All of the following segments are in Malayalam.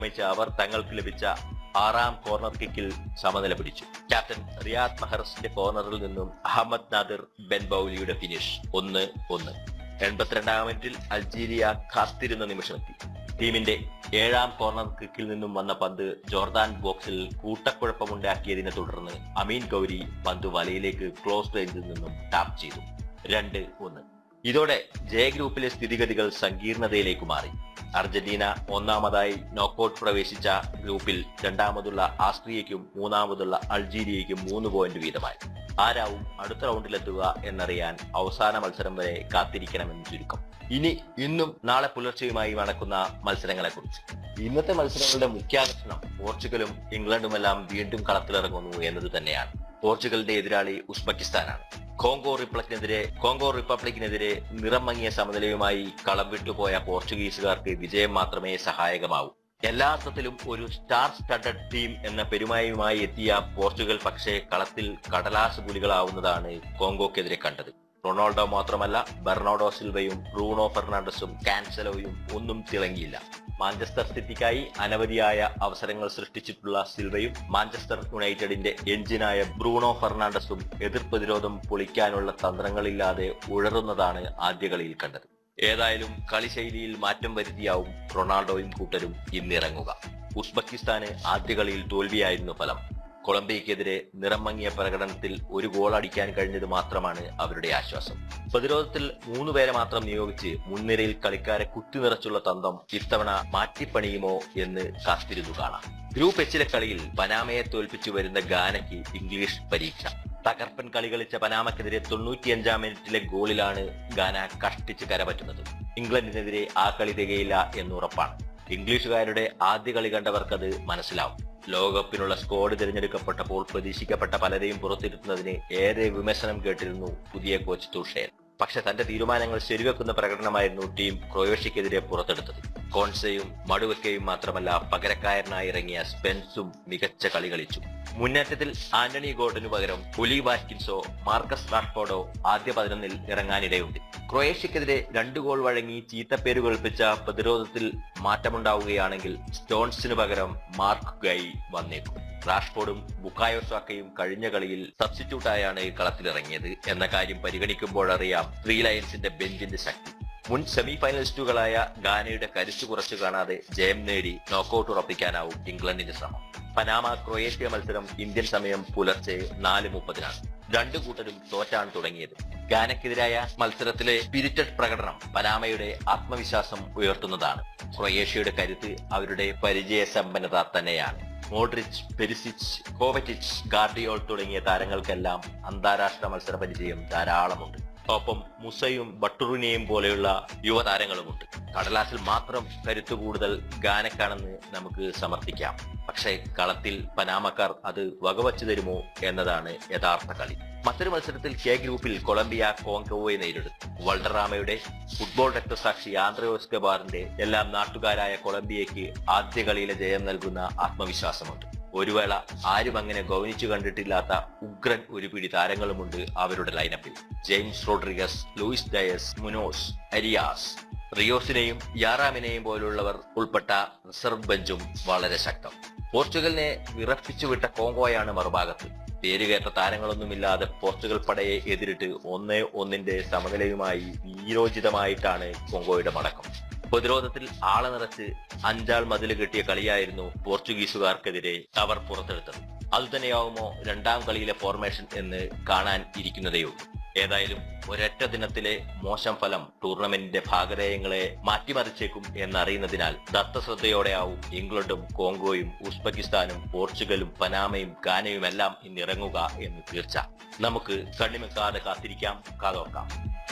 ശ്രമിച്ച അവർ തങ്ങൾക്ക് ലഭിച്ച ആറാം കോർണർ കിക്കിൽ സമനില പിടിച്ചു ക്യാപ്റ്റൻ റിയാദ് മഹർസിന്റെ കോർണറിൽ നിന്നും അഹമ്മദ് നാദിർ ബെൻ ബൌലിയുടെ ഫിനിഷ് ഒന്ന് ഒന്ന് എൺപത്തിരണ്ടാം മിനിറ്റിൽ അൾജീരിയ കാത്തിരുന്ന നിമിഷമെത്തി ടീമിന്റെ ഏഴാം കോർണർ കിക്കിൽ നിന്നും വന്ന പന്ത് ജോർദാൻ ബോക്സിൽ കൂട്ടക്കുഴപ്പമുണ്ടാക്കിയതിനെ തുടർന്ന് അമീൻ ഗൗരി പന്ത് വലയിലേക്ക് ക്ലോസ് റേഞ്ചിൽ നിന്നും ടാപ്പ് ചെയ്തു രണ്ട് ഒന്ന് ഇതോടെ ജെ ഗ്രൂപ്പിലെ സ്ഥിതിഗതികൾ സങ്കീർണതയിലേക്ക് മാറി അർജന്റീന ഒന്നാമതായി നോക്കൌട്ട് പ്രവേശിച്ച ഗ്രൂപ്പിൽ രണ്ടാമതുള്ള ആസ്ട്രിയയ്ക്കും മൂന്നാമതുള്ള അൾജീരിയയ്ക്കും മൂന്ന് പോയിന്റ് വീതമായി ആരാവും അടുത്ത റൗണ്ടിലെത്തുക എന്നറിയാൻ അവസാന മത്സരം വരെ കാത്തിരിക്കണമെന്ന് ചുരുക്കം ഇനി ഇന്നും നാളെ പുലർച്ചെയുമായി നടക്കുന്ന മത്സരങ്ങളെ കുറിച്ച് ഇന്നത്തെ മത്സരങ്ങളുടെ മുഖ്യാകർഷണം പോർച്ചുഗലും ഇംഗ്ലണ്ടുമെല്ലാം വീണ്ടും കളത്തിലിറങ്ങുന്നു എന്നത് തന്നെയാണ് പോർച്ചുഗലിന്റെ എതിരാളി ഉസ്ബെക്കിസ്ഥാനാണ് കോങ്കോ റിപ്പബ്ലിക്കിനെതിരെ കോങ്കോ റിപ്പബ്ലിക്കിനെതിരെ നിറം മങ്ങിയ സമനിലയുമായി കളം വിട്ടുപോയ പോർച്ചുഗീസുകാർക്ക് വിജയം മാത്രമേ സഹായകമാവൂ എല്ലാ അർത്ഥത്തിലും ഒരു സ്റ്റാർ സ്റ്റഡഡ് ടീം എന്ന പെരുമായുമായി എത്തിയ പോർച്ചുഗൽ പക്ഷേ കളത്തിൽ കടലാസ് പുലികളാവുന്നതാണ് കോങ്കോക്കെതിരെ കണ്ടത് റൊണാൾഡോ മാത്രമല്ല ബെർണാഡോ സിൽവയും ബ്രൂണോ ഫെർണാണ്ടസും കാൻസലോയും ഒന്നും തിളങ്ങിയില്ല മാഞ്ചസ്റ്റർ സിറ്റിക്കായി അനവധിയായ അവസരങ്ങൾ സൃഷ്ടിച്ചിട്ടുള്ള സിൽവയും മാഞ്ചസ്റ്റർ യുണൈറ്റഡിന്റെ എഞ്ചിനായ ബ്രൂണോ ഫെർണാണ്ടസും എതിർ പ്രതിരോധം പൊളിക്കാനുള്ള തന്ത്രങ്ങളില്ലാതെ ഉഴറുന്നതാണ് ആദ്യ കളിയിൽ കണ്ടത് ഏതായാലും കളിശൈലിയിൽ മാറ്റം വരുത്തിയാവും റൊണാൾഡോയും കൂട്ടരും ഇന്നിറങ്ങുക ഉസ്ബെക്കിസ്ഥാന് ആദ്യ കളിയിൽ തോൽവിയായിരുന്നു ഫലം കൊളംബിയക്കെതിരെ നിറം മങ്ങിയ പ്രകടനത്തിൽ ഒരു ഗോൾ അടിക്കാൻ കഴിഞ്ഞത് മാത്രമാണ് അവരുടെ ആശ്വാസം പ്രതിരോധത്തിൽ മൂന്ന് പേരെ മാത്രം നിയോഗിച്ച് മുൻനിരയിൽ കളിക്കാരെ കുത്തിനിറച്ചുള്ള തന്ത്രം ഇത്തവണ മാറ്റിപ്പണിയുമോ എന്ന് കാത്തിരുന്നു കാണാം ഗ്രൂപ്പ് എച്ചിലെ കളിയിൽ പനാമയെ തോൽപ്പിച്ചു വരുന്ന ഗാനയ്ക്ക് ഇംഗ്ലീഷ് പരീക്ഷ തകർപ്പൻ കളി കളിച്ച പനാമക്കെതിരെ തൊണ്ണൂറ്റിയഞ്ചാം മിനിറ്റിലെ ഗോളിലാണ് ഗാന കഷ്ടിച്ച് കരപറ്റുന്നത് ഇംഗ്ലണ്ടിനെതിരെ ആ കളി തികയില്ല എന്നുറപ്പാണ് ഇംഗ്ലീഷുകാരുടെ ആദ്യ കളി കണ്ടവർക്കത് മനസ്സിലാവും ലോകകപ്പിനുള്ള സ്ക്വാഡ് തിരഞ്ഞെടുക്കപ്പെട്ടപ്പോൾ പ്രതീക്ഷിക്കപ്പെട്ട പലരെയും പുറത്തിരുത്തുന്നതിന് ഏറെ വിമർശനം കേട്ടിരുന്നു പുതിയ കോച്ച് തുഷേൻ പക്ഷെ തന്റെ തീരുമാനങ്ങൾ ശരിവെക്കുന്ന പ്രകടനമായിരുന്നു ടീം ക്രൊയേഷ്യക്കെതിരെ പുറത്തെടുത്തത് കോൺസയും മടുവക്കയും മാത്രമല്ല പകരക്കാരനായി ഇറങ്ങിയ സ്പെൻസും മികച്ച കളി കളിച്ചു മുന്നേറ്റത്തിൽ ആന്റണി ഗോർഡനു പകരം ഒലി വാറ്റ്കിൻസോ മാർക്കസ് റാഷ്ഫോർഡോ ആദ്യ പതിനൊന്നിൽ ഇറങ്ങാനിടയുണ്ട് ക്രൊയേഷ്യക്കെതിരെ രണ്ട് ഗോൾ വഴങ്ങി ചീത്തപ്പേര് കൽപ്പിച്ച പ്രതിരോധത്തിൽ മാറ്റമുണ്ടാവുകയാണെങ്കിൽ സ്റ്റോൺസിന് പകരം മാർക്ക് ഗൈ വന്നേക്കും റാഷ്ഫോർഡും ബുക്കായോ സാക്കയും കഴിഞ്ഞ കളിയിൽ സബ്സ്റ്റിറ്റ്യൂട്ടായാണ് കളത്തിലിറങ്ങിയത് എന്ന കാര്യം പരിഗണിക്കുമ്പോഴറിയാം ത്രീ ലയൻസിന്റെ ബെഞ്ചിന്റെ ശക്തി മുൻ സെമി ഫൈനലിസ്റ്റുകളായ ഗാനയുടെ കരുത്ത് കുറച്ചു കാണാതെ ജയം നേടി നോക്കൌട്ട് ഉറപ്പിക്കാനാവും ഇംഗ്ലണ്ടിന്റെ ശ്രമം പനാമ ക്രൊയേഷ്യ മത്സരം ഇന്ത്യൻ സമയം പുലർച്ചെ നാല് മുപ്പതിനാണ് രണ്ടു കൂട്ടരും തോറ്റാണ് തുടങ്ങിയത് ഗാനക്കെതിരായ മത്സരത്തിലെ സ്പിരിറ്റഡ് പ്രകടനം പനാമയുടെ ആത്മവിശ്വാസം ഉയർത്തുന്നതാണ് ക്രൊയേഷ്യയുടെ കരുത്ത് അവരുടെ പരിചയ സമ്പന്നത തന്നെയാണ് മോഡ്രിച്ച് പെരിസിച്ച് കോവറ്റിച്ച് ഗാർഡിയോൾ തുടങ്ങിയ താരങ്ങൾക്കെല്ലാം അന്താരാഷ്ട്ര മത്സര പരിചയം ധാരാളമുണ്ട് ഒപ്പം മുസയും ബട്ടുറിനെയും പോലെയുള്ള യുവതാരങ്ങളുമുണ്ട് കടലാസിൽ മാത്രം കരുത്തു കൂടുതൽ ഗാനക്കാണെന്ന് നമുക്ക് സമർത്ഥിക്കാം പക്ഷേ കളത്തിൽ പനാമക്കാർ അത് വകവച്ചു തരുമോ എന്നതാണ് യഥാർത്ഥ കളി മറ്റൊരു മത്സരത്തിൽ കെ ഗ്രൂപ്പിൽ കൊളംബിയ കോങ്കോയെ നേരിടും വൾഡറാമയുടെ ഫുട്ബോൾ രക്തസാക്ഷി ആന്ത്രോസ് ഗബാറിന്റെ എല്ലാം നാട്ടുകാരായ കൊളംബിയയ്ക്ക് ആദ്യ കളിയിലെ ജയം നൽകുന്ന ആത്മവിശ്വാസമുണ്ട് ഒരു വേള ആരും അങ്ങനെ ഗൗനിച്ചു കണ്ടിട്ടില്ലാത്ത ഉഗ്രൻ ഒരു പിടി താരങ്ങളുമുണ്ട് അവരുടെ ലൈനപ്പിൽ James Rodriguez Luis Diaz Munoz Arias റിയോസിനെയും യാറാമിനെയും പോലുള്ളവർ ഉൾപ്പെട്ട റിസർവ് ബെഞ്ചും വളരെ ശക്തം പോർച്ചുഗലിനെ വിറപ്പിച്ചുവിട്ട കോങ്കോയാണ് മറുഭാഗത്ത് പേരുകേട്ട താരങ്ങളൊന്നുമില്ലാതെ പോർച്ചുഗൽ പടയെ എതിരിട്ട് ഒന്നേ ഒന്നിന്റെ സമനിലയുമായി വീരോചിതമായിട്ടാണ് കോങ്കോയുടെ മടക്കം പ്രതിരോധത്തിൽ ആളെ നിറച്ച് അഞ്ചാൾ മതിൽ കെട്ടിയ കളിയായിരുന്നു പോർച്ചുഗീസുകാർക്കെതിരെ അവർ പുറത്തെടുത്തത് അതുതന്നെയാവുമോ രണ്ടാം കളിയിലെ ഫോർമേഷൻ എന്ന് കാണാൻ ഇരിക്കുന്നതേയുള്ളൂ ഏതായാലും ഒരൊറ്റ ദിനത്തിലെ മോശം ഫലം ടൂർണമെന്റിന്റെ ഭാഗധേയങ്ങളെ മാറ്റിമറിച്ചേക്കും എന്നറിയുന്നതിനാൽ ദത്തശ്രദ്ധയോടെയാവും ഇംഗ്ലണ്ടും കോങ്കോയും ഉസ്ബെക്കിസ്ഥാനും പോർച്ചുഗലും പനാമയും ഗാനയും എല്ലാം ഇന്നിറങ്ങുക എന്ന് തീർച്ച നമുക്ക് കണ്ണിമെക്കാതെ കാത്തിരിക്കാം കാതോർക്കാം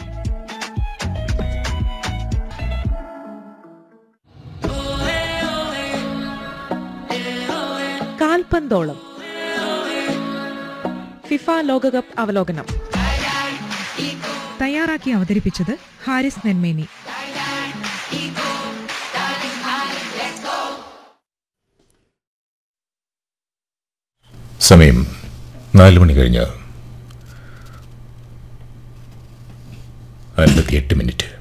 കാൽപന്തോളം ഫിഫ ലോകകപ്പ് അവലോകനം തയ്യാറാക്കി അവതരിപ്പിച്ചത് ഹാരിസ് നെന്മേനി സമയം നാല് മണി കഴിഞ്ഞ് അൻപത്തിയെട്ട് മിനിറ്റ്